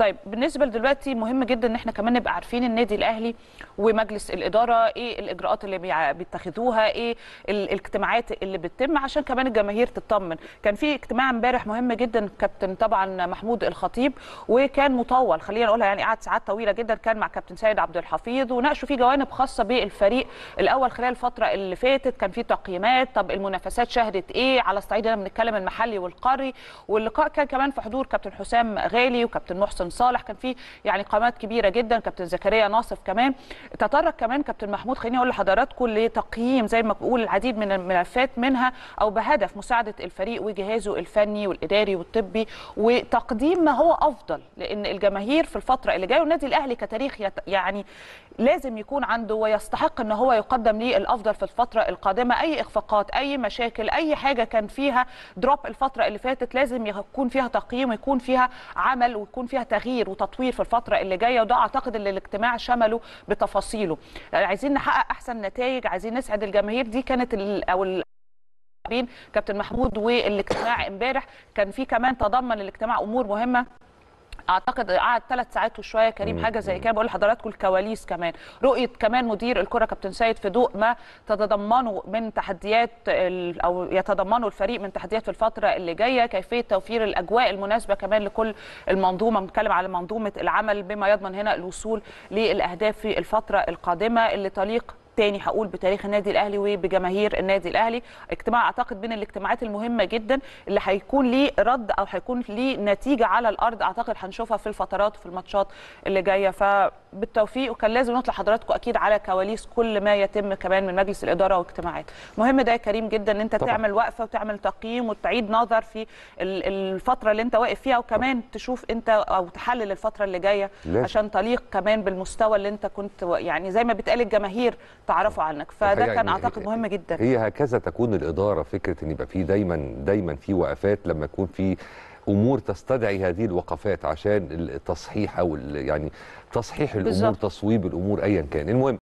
طيب بالنسبه لدلوقتي مهم جدا ان احنا كمان نبقى عارفين النادي الاهلي ومجلس الاداره ايه الاجراءات اللي بيع- بيتخذوها ايه ال- الاجتماعات اللي بتتم عشان كمان الجماهير تطمن كان في اجتماع امبارح مهم جدا كابتن طبعا محمود الخطيب وكان مطول خلينا نقولها يعني قعد ساعات طويله جدا كان مع كابتن سيد عبد الحفيظ وناقشوا فيه جوانب خاصه بالفريق الاول خلال الفتره اللي فاتت كان في تقييمات طب المنافسات شهدت ايه على الصعيد هنا بنتكلم المحلي والقاري واللقاء كان كمان في حضور كابتن حسام غالي وكابتن محسن صالح كان في يعني قامات كبيره جدا كابتن زكريا ناصف كمان تطرق كمان كابتن محمود خليني اقول لحضراتكم لتقييم زي ما بقول العديد من الملفات منها او بهدف مساعده الفريق وجهازه الفني والاداري والطبي وتقديم ما هو افضل لان الجماهير في الفتره اللي جايه والنادي الاهلي كتاريخ يت- يعني لازم يكون عنده ويستحق ان هو يقدم ليه الافضل في الفتره القادمه اي اخفاقات اي مشاكل اي حاجه كان فيها دروب الفتره اللي فاتت لازم يكون فيها تقييم ويكون فيها عمل ويكون فيها تغيير وتطوير في الفتره اللي جايه وده اعتقد ان الاجتماع شمله بتفاصيله عايزين نحقق احسن نتائج عايزين نسعد الجماهير دي كانت ال او ال بين كابتن محمود والاجتماع امبارح كان في كمان تضمن الاجتماع امور مهمه اعتقد قعد ثلاث ساعات وشويه كريم حاجه زي كده بقول لحضراتكم الكواليس كمان رؤيه كمان مدير الكره كابتن سيد في ضوء ما تتضمنه من تحديات ال- او يتضمنه الفريق من تحديات في الفتره اللي جايه كيفيه توفير الاجواء المناسبه كمان لكل المنظومه بنتكلم على منظومه العمل بما يضمن هنا الوصول للاهداف في الفتره القادمه اللي تليق تاني هقول بتاريخ النادي الاهلي وبجماهير النادي الاهلي اجتماع اعتقد من الاجتماعات المهمه جدا اللي هيكون ليه رد او هيكون ليه نتيجه على الارض اعتقد هنشوفها في الفترات وفي الماتشات اللي جايه فبالتوفيق وكان لازم نطلع حضراتكم اكيد على كواليس كل ما يتم كمان من مجلس الاداره واجتماعات مهم ده يا كريم جدا ان انت طبعاً. تعمل وقفه وتعمل تقييم وتعيد نظر في ال- الفتره اللي انت واقف فيها وكمان تشوف انت او تحلل الفتره اللي جايه لازم. عشان تليق كمان بالمستوى اللي انت كنت يعني زي ما بتقال الجماهير تعرفوا عنك فده الحقيقة كان يعني اعتقد مهم جدا هي هكذا تكون الاداره فكره ان يبقى في دايما دايما في وقفات لما يكون في امور تستدعي هذه الوقفات عشان التصحيح او ال- يعني تصحيح الامور بالظبط. تصويب الامور ايا كان المهم